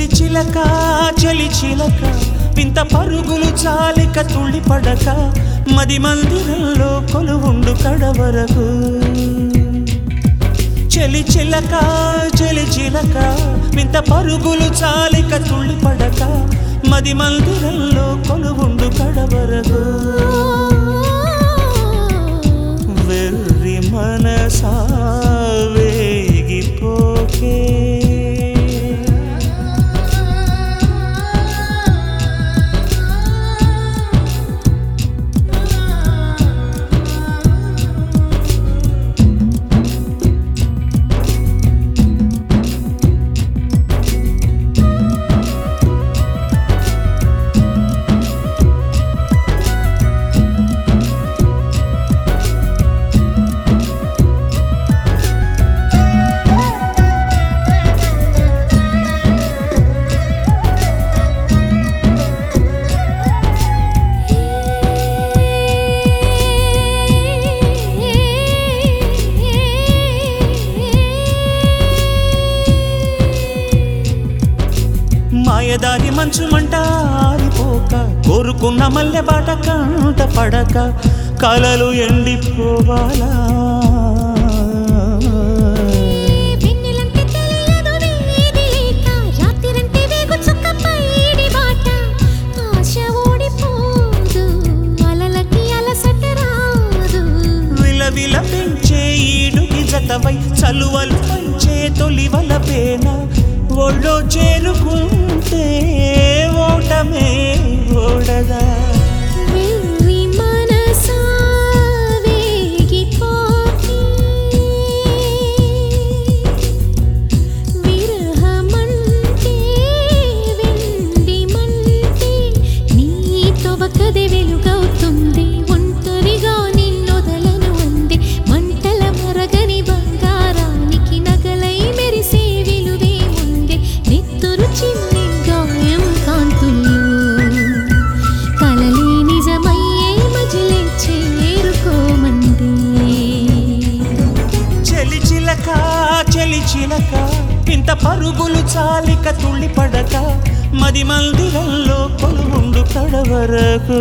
చిలక చలి చిలక వింత పరుగులు చాలిక తుళ్ళి పడక మది మందిరంలో కొలువుండు కడవరకు చలి చిలక చలి చిలక వింత పరుగులు చాలిక తుళ్ళి పడక మది మందిరంలో కొలువుండు కడవరకు వెర్రి మనసా వేగిపోకే మాయదారి మంచు మంట ఆరిపోక కోరుకున్న మల్లె బాట కంట పడక కలలు ఎండిపోవాలా వెన్నెలంటే తెలియదు వేడి లేక రాత్రిరంటే వేగు చుక్క పైడి బాట ఆశ ఓడిపోదు అలలకి అలసట రాదు విలవిల పెంచే ఈడుకి జతవై చలువలు పంచే తొలి వలపేన ఒళ్ళో చేరుకుంటే ఓటమే ఓడదా వెర్రి మనసా వేగిపోకే విరహమంటే వెండి మంటే నీతో బకదే వెలుగవుతుంది ఒంటరిగా నిన్నొదలను అంది మంటల మరగని బంగారానికి నగలై మెరిసే విలువే ఉంది నెత్తురు చిన్ని గాయం కాంతుల్లో కలలే నిజమయ్యే మజిలే చేరుకోమంది చలి చిలక చలి చిలక ఇంత పరుగులు చాలిక తుళ్ళి పడక మది మందిరంలో కొలువుండు కడవరకు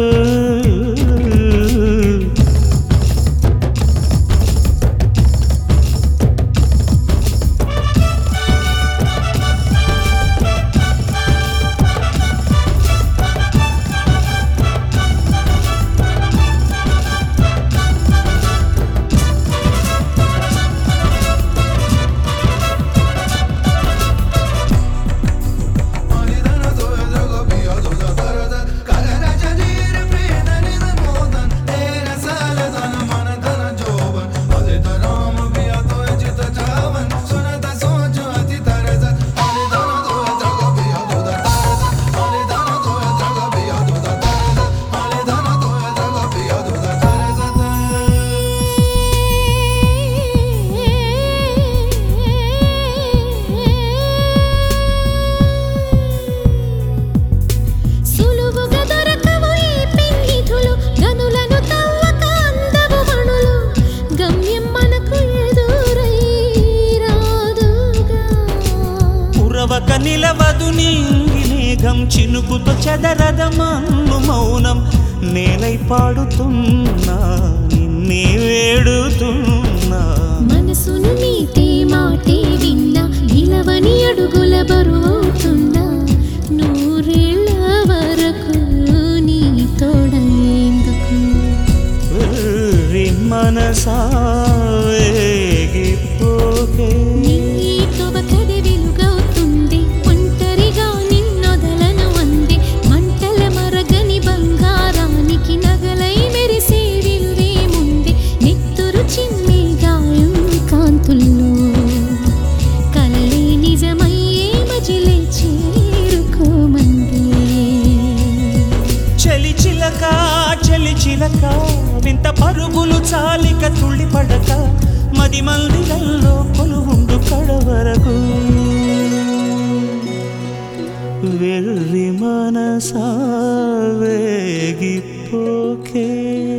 సులువుగా దొరకవు ఈ పెన్నిధులు గనులను తవ్వక అందవు మణులు గమ్యం మనకు ఎదురై రాదుగా ఉరవక నిలవదు నీంగి మేఘం చినుకుతో చెదరద మన్ను మౌనం నేనై పాడుతున్నా నిన్నే వేడుతున్నా మనసును మీటే మాటే విన్నా నిలవని అడుగుల బరువవుతున్నా నూరేళ్ల వరకు నీ తోడేందుకు వెర్రి మనసా వేగిపోకే నీతో బకది వెలుగవుతుంది ఒంటరిగా నిన్నొదలను అంది మంటల మరగని బంగారానికి నగలై మెరిసే విలువేముంది నెత్తురు చిన్ని గాయం కాంతుల్లో కలలే నిజమయ్యే మజిలే చేరుకోమంది చలి చిలక చలి చిలక వింత పరుగులు చాలిక తుళ్ళి పడక మది మందిరంలో కొలువుండు కడవరకు వెర్రి మనసా వేగిపోకే